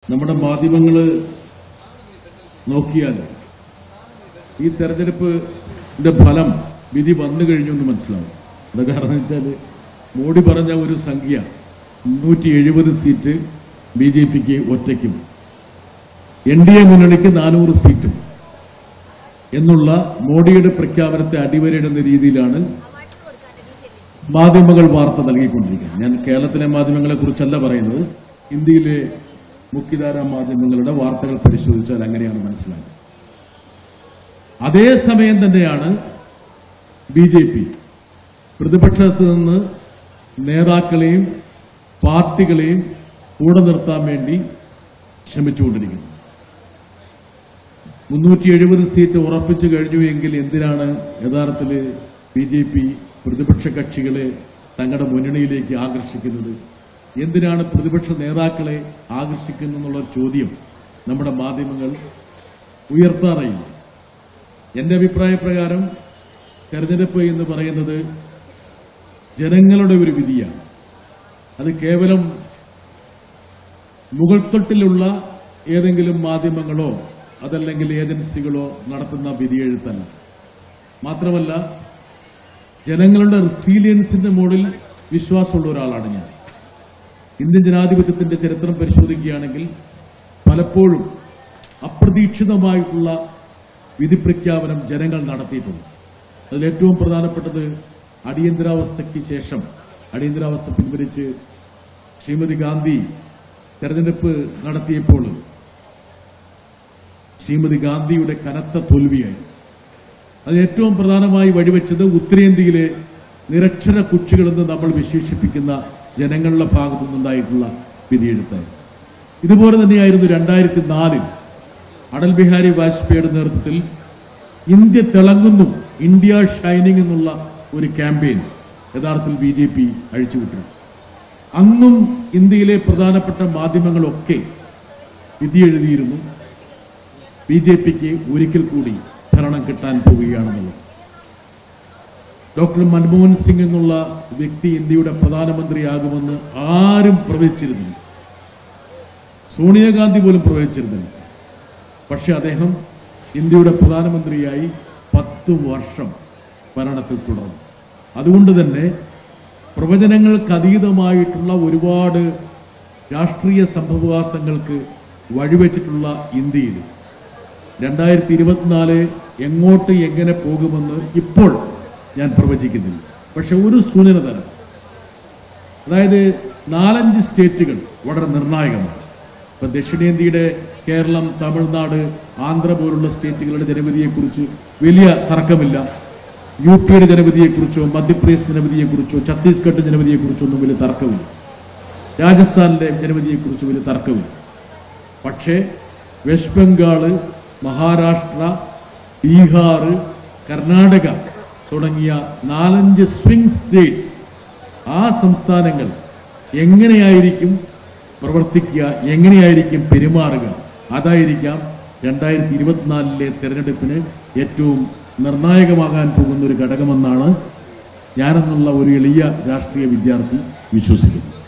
നമ്മുടെ മാധ്യമങ്ങൾ നോക്കിയാൽ ഈ തെരഞ്ഞെടുപ്പിന്റെ ഫലം വിധി വന്നു കഴിഞ്ഞു എന്ന് മനസ്സിലാവും അത് കാരണം വെച്ചാൽ മോഡി പറഞ്ഞ ഒരു സംഖ്യ മുന്നൂറ്റി എഴുപത് സീറ്റ് ബി ജെ പിക്ക് ഒറ്റയ്ക്കും എൻ ഡി എ മുന്നണിക്ക് നാനൂറ് സീറ്റും എന്നുള്ള മോഡിയുടെ പ്രഖ്യാപനത്തെ അടിവരയിടുന്ന രീതിയിലാണ് മാധ്യമങ്ങൾ വാർത്ത നൽകിക്കൊണ്ടിരിക്കുന്നത് ഞാൻ കേരളത്തിലെ മാധ്യമങ്ങളെ കുറിച്ചല്ല പറയുന്നത് ഇന്ത്യയിലെ മുഖ്യധാര മാധ്യമങ്ങളുടെ വാർത്തകൾ പരിശോധിച്ചാൽ അങ്ങനെയാണ് മനസ്സിലാക്കുന്നത് അതേസമയം തന്നെയാണ് ബി ജെ പി പ്രതിപക്ഷത്ത് നിന്ന് നേതാക്കളെയും പാർട്ടികളെയും കൂടെ നിർത്താൻ വേണ്ടി ശ്രമിച്ചുകൊണ്ടിരിക്കുന്നത് മുന്നൂറ്റി എഴുപത് സീറ്റ് ഉറപ്പിച്ചു കഴിഞ്ഞു എങ്കിൽ എന്തിനാണ് യഥാർത്ഥത്തിൽ ബി ജെ പി പ്രതിപക്ഷ കക്ഷികളെ തങ്ങളുടെ മുന്നണിയിലേക്ക് ആകർഷിക്കുന്നത് എന്തിനാണ് പ്രതിപക്ഷ നേതാക്കളെ ആകർഷിക്കുന്നത് എന്നുള്ള ചോദ്യം നമ്മുടെ മാധ്യമങ്ങൾ ഉയർത്താറായില്ല എന്റെ അഭിപ്രായ പ്രകാരം തെരഞ്ഞെടുപ്പ് എന്ന് പറയുന്നത് ജനങ്ങളുടെ ഒരു വിധിയാണ് അത് കേവലം മുകൾത്തൊട്ടിലുള്ള ഏതെങ്കിലും മാധ്യമങ്ങളോ അതല്ലെങ്കിൽ ഏജൻസികളോ നടത്തുന്ന വിധിയെഴുത്തല്ല മാത്രമല്ല ജനങ്ങളുടെ റിസീലിയൻസിന്റെ മുകളിൽ വിശ്വാസമുള്ള ഒരാളാണ് ഞാൻ ഇന്ത്യൻ ജനാധിപത്യത്തിന്റെ ചരിത്രം പരിശോധിക്കുകയാണെങ്കിൽ പലപ്പോഴും അപ്രതീക്ഷിതമായിട്ടുള്ള വിധി പ്രഖ്യാപനം ജനങ്ങൾ നടത്തിയിട്ടുണ്ട് അതിൽ ഏറ്റവും പ്രധാനപ്പെട്ടത് അടിയന്തരാവസ്ഥയ്ക്ക് ശേഷം അടിയന്തരാവസ്ഥ പിൻവലിച്ച് ശ്രീമതി ഗാന്ധി തെരഞ്ഞെടുപ്പ് നടത്തിയപ്പോൾ ശ്രീമതി ഗാന്ധിയുടെ കനത്ത തോൽവിയായി അത് ഏറ്റവും പ്രധാനമായി വഴിവെച്ചത് ഉത്തരേന്ത്യയിലെ നിരക്ഷര കുച്ചികളെന്ന് നമ്മൾ വിശേഷിപ്പിക്കുന്ന ജനങ്ങളുടെ ഭാഗത്തു നിന്നുണ്ടായിട്ടുള്ള വിധിയെഴുത്തായിരുന്നു ഇതുപോലെ തന്നെയായിരുന്നു രണ്ടായിരത്തി നാലിൽ അടൽ ബിഹാരി വാജ്പേയിയുടെ നേതൃത്വത്തിൽ ഇന്ത്യ തിളങ്ങുന്നു ഇന്ത്യ ഷൈനിങ് എന്നുള്ള ഒരു ക്യാമ്പയിൻ യഥാർത്ഥത്തിൽ ബി ജെ പി അഴിച്ചുവിട്ടു അന്നും ഇന്ത്യയിലെ പ്രധാനപ്പെട്ട മാധ്യമങ്ങളൊക്കെ വിധി എഴുതിയിരുന്നു ബി ജെ പിക്ക് ഒരിക്കൽ കൂടി ഭരണം കിട്ടാൻ പോവുകയാണെന്നുള്ളത് ഡോക്ടർ മൻമോഹൻ സിംഗ് എന്നുള്ള വ്യക്തി ഇന്ത്യയുടെ പ്രധാനമന്ത്രിയാകുമെന്ന് ആരും പ്രവചിച്ചിരുന്നില്ല സോണിയാഗാന്ധി പോലും പ്രവചിച്ചിരുന്നില്ല പക്ഷെ അദ്ദേഹം ഇന്ത്യയുടെ പ്രധാനമന്ത്രിയായി പത്ത് വർഷം ഭരണത്തിൽ തുടർന്നു അതുകൊണ്ട് തന്നെ പ്രവചനങ്ങൾക്ക് അതീതമായിട്ടുള്ള ഒരുപാട് രാഷ്ട്രീയ സംഭവവാസങ്ങൾക്ക് വഴിവെച്ചിട്ടുള്ള ഇന്ത്യയിൽ രണ്ടായിരത്തി ഇരുപത്തിനാല് എങ്ങോട്ട് എങ്ങനെ പോകുമെന്ന് ഇപ്പോൾ ഞാൻ പ്രവചിക്കുന്നില്ല പക്ഷെ ഒരു സൂചന തരാം അതായത് നാലഞ്ച് സ്റ്റേറ്റുകൾ വളരെ നിർണായകമാണ് ഇപ്പൊ ദക്ഷിണേന്ത്യയുടെ കേരളം തമിഴ്നാട് ആന്ധ്ര പോലുള്ള സ്റ്റേറ്റുകളുടെ ജനവിധിയെക്കുറിച്ച് വലിയ തർക്കമില്ല യു പിയുടെ ജനവിധിയെക്കുറിച്ചോ മധ്യപ്രദേശ് ജനവിധിയെക്കുറിച്ചോ ഛത്തീസ്ഗഡ് ജനവിധിയെക്കുറിച്ചോ ഒന്നും വലിയ തർക്കമില്ല രാജസ്ഥാനിലെ ജനവിധിയെക്കുറിച്ച് വലിയ തർക്കമില്ല പക്ഷേ വെസ്റ്റ് ബംഗാള് മഹാരാഷ്ട്ര ബീഹാർ കർണാടക തുടങ്ങിയ നാലഞ്ച് സ്വിംഗ് സ്റ്റേറ്റ്സ് ആ സംസ്ഥാനങ്ങൾ എങ്ങനെയായിരിക്കും പ്രവർത്തിക്കുക എങ്ങനെയായിരിക്കും പെരുമാറുക അതായിരിക്കാം രണ്ടായിരത്തി ഇരുപത്തിനാലിലെ തെരഞ്ഞെടുപ്പിന് ഏറ്റവും നിർണായകമാകാൻ പോകുന്ന ഒരു ഘടകമെന്നാണ് ഞാനെന്നുള്ള ഒരു എളിയ രാഷ്ട്രീയ വിദ്യാർത്ഥി വിശ്വസിക്കുന്നത്